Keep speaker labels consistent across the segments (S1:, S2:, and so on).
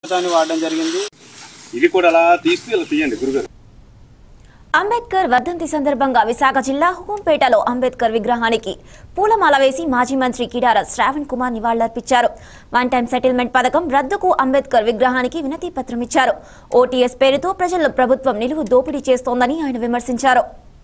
S1: అని వాడడం జరిగింది
S2: ఇది కూడా అలా తీస్తూ ఇలా తీయండి గురుగారు
S3: అంబేద్కర్ వర్ధంతి సందర్భంగా విశాఖ జిల్లా హుకుంపేటలో అంబేద్కర్ విగ్రహానికి పూలమాల వేసి మాజీ మంత్రి కిడార శ్రావణ్ కుమార్ నివాళులర్పించారు వన్ టైం సెటిల్మెంట్ పథకం రద్దుకు అంబేద్కర్ విగ్రహానికి వినతి పత్రం ఇచ్చారు ఓటీఎస్ పేరుతో ప్రజల్లో ప్రభుత్వం నిలువు దోపిడీ చేస్తోందని ఆయన విమర్శించారు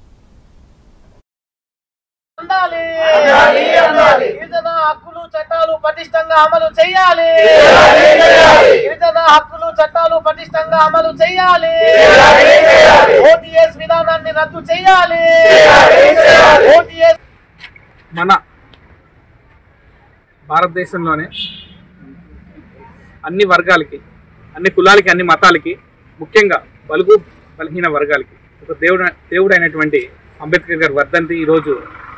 S4: అందాలి గిరిజన హక్కులు చట్టాలు పటిష్టంగా అమలు చేయాలి గిరిజన హక్కులు చట్టాలు పటిష్టంగా అమలు చేయాలి ఓటీఎస్ విధానాన్ని రద్దు చేయాలి ఓటీఎస్
S5: మన భారతదేశంలోనే అన్ని వర్గాలకి అన్ని కులాలకి అన్ని మతాలకి ముఖ్యంగా బలుగు బలహీన వర్గాలకి ఒక దేవుడు దేవుడు అయినటువంటి అంబేద్కర్ గారి వర్ధంతి ఈరోజు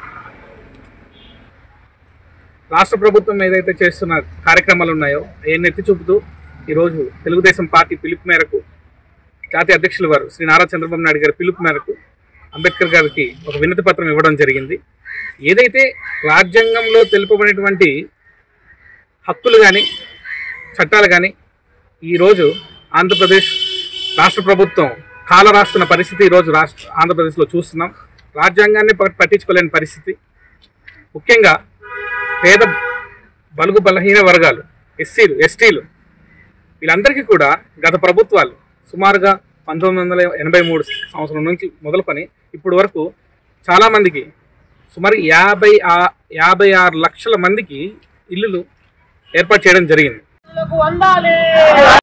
S5: రాష్ట్ర ప్రభుత్వం ఏదైతే చేస్తున్న కార్యక్రమాలు ఉన్నాయో అవన్నీ ఎత్తి చూపుతూ ఈరోజు తెలుగుదేశం పార్టీ పిలుపు మేరకు జాతీయ అధ్యక్షుల వారు శ్రీ నారా చంద్రబాబు నాయుడు గారి పిలుపు మేరకు అంబేద్కర్ గారికి ఒక వినతి పత్రం ఇవ్వడం జరిగింది ఏదైతే రాజ్యాంగంలో తెలుపబడినటువంటి హక్కులు కానీ చట్టాలు కానీ ఈరోజు ఆంధ్రప్రదేశ్ రాష్ట్ర ప్రభుత్వం కాల రాస్తున్న పరిస్థితి ఈరోజు రాష్ట్ర ఆంధ్రప్రదేశ్లో చూస్తున్నాం రాజ్యాంగాన్ని ప- పట్టించుకోలేని పరిస్థితి ముఖ్యంగా పేద బలుగు బలహీన వర్గాలు ఎస్సీలు ఎస్టీలు వీళ్ళందరికీ కూడా గత ప్రభుత్వాలు సుమారుగా పంతొమ్మిది వందల ఎనభై మూడు సంవత్సరం నుంచి మొదలుకొని ఇప్పుడు వరకు చాలామందికి సుమారు యాభై ఆ- యాభై ఆరు లక్షల మందికి ఇల్లులు ఏర్పాటు చేయడం జరిగింది
S4: అందాలి